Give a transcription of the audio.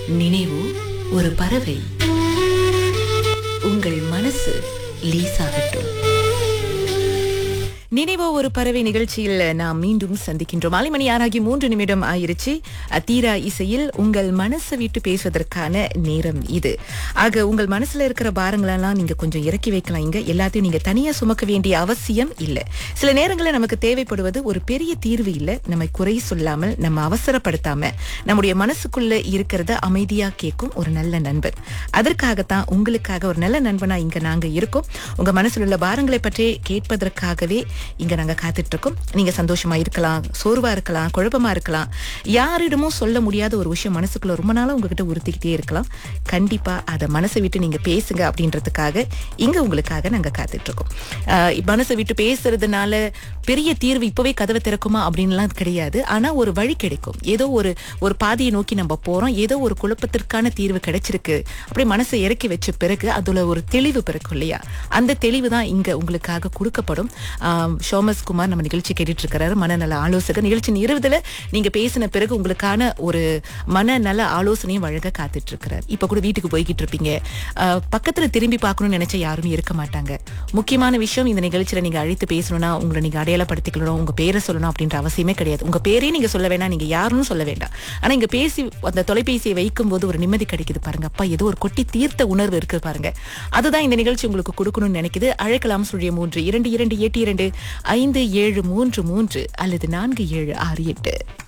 நினைவு ஒரு பறவை உங்கள் மனசு லேசாகட்டும் நினைவோ ஒரு பறவை நிகழ்ச்சியில் நாம் மீண்டும் சந்திக்கின்றோம் மாலை மணி ஆறாகி மூன்று நிமிடம் ஆயிருச்சு தீரா இசையில் உங்கள் மனசை விட்டு பேசுவதற்கான நேரம் இது ஆக உங்கள் மனசுல இருக்கிற பாரங்களெல்லாம் நீங்க கொஞ்சம் இறக்கி வைக்கலாம் இங்க எல்லாத்தையும் நீங்க தனியா சுமக்க வேண்டிய அவசியம் இல்லை சில நேரங்களில் நமக்கு தேவைப்படுவது ஒரு பெரிய தீர்வு இல்லை நம்மை குறை சொல்லாமல் நம்ம அவசரப்படுத்தாம நம்முடைய மனசுக்குள்ள இருக்கிறத அமைதியா கேட்கும் ஒரு நல்ல நண்பன் அதற்காகத்தான் உங்களுக்காக ஒரு நல்ல நண்பனா இங்க நாங்க இருக்கோம் உங்க மனசுல உள்ள பாரங்களை பற்றி கேட்பதற்காகவே இங்க நாங்க காத்துட்டு இருக்கோம் நீங்க சந்தோஷமா இருக்கலாம் சோர்வா இருக்கலாம் குழப்பமா இருக்கலாம் யாரிடமும் சொல்ல முடியாத ஒரு விஷயம் மனசுக்குள்ள ரொம்ப நாளா உங்ககிட்ட உறுத்திக்கிட்டே இருக்கலாம் கண்டிப்பா அதை மனசை விட்டு நீங்க பேசுங்க அப்படின்றதுக்காக இங்க உங்களுக்காக நாங்க காத்துட்டு இருக்கோம் ஆஹ் மனசை விட்டு பேசுறதுனால பெரிய தீர்வு இப்பவே கதவை திறக்குமா அப்படின்லாம் கிடையாது ஆனா ஒரு வழி கிடைக்கும் ஏதோ ஒரு ஒரு பாதையை நோக்கி நம்ம போறோம் ஏதோ ஒரு குழப்பத்திற்கான தீர்வு கிடைச்சிருக்கு அப்படியே மனசை இறக்கி வச்ச பிறகு அதுல ஒரு தெளிவு பிறக்கும் இல்லையா அந்த தெளிவு தான் இங்க உங்களுக்காக கொடுக்கப்படும் ஆம், சோமஸ் குமார் நம்ம நிகழ்ச்சி கேட்டுட்டு இருக்கிறாரு மனநல ஆலோசகர் நிகழ்ச்சி இருபதுல நீங்க பேசின பிறகு உங்களுக்கான ஒரு மனநல ஆலோசனையும் வழங்க காத்துட்டு இருக்கிறார் இப்ப கூட வீட்டுக்கு போய்கிட்டு இருப்பீங்க ஆஹ், பக்கத்துல திரும்பி பார்க்கணும்னு நினைச்ச யாரும் இருக்க மாட்டாங்க முக்கியமான விஷயம் இந்த நிகழ்ச்சியில நீங்க அழைத்து பேசணும்னா உங்களை நீங்க அடையாளப்படுத்திக்கணும் உங்க பேரை சொல்லணும் அப்படின்ற அவசியமே கிடையாது உங்க பேரே நீங்க சொல்ல வேண்டாம் நீங்க யாருன்னு சொல்ல வேண்டாம் ஆனா இங்க பேசி அந்த தொலைபேசியை வைக்கும் போது ஒரு நிம்மதி கிடைக்குது பாருங்க அப்பா ஏதோ ஒரு கொட்டி தீர்த்த உணர்வு இருக்கு பாருங்க அதுதான் இந்த நிகழ்ச்சி உங்களுக்கு கொடுக்கணும்னு நினைக்குது அழைக்கலாம் சொல்லிய மூன்று இரண்டு இரண்டு எட்டு இரண்டு ஐந்து ஏழு மூன்று மூன்று அல்லது நான்கு ஏழு ஆறு எட்டு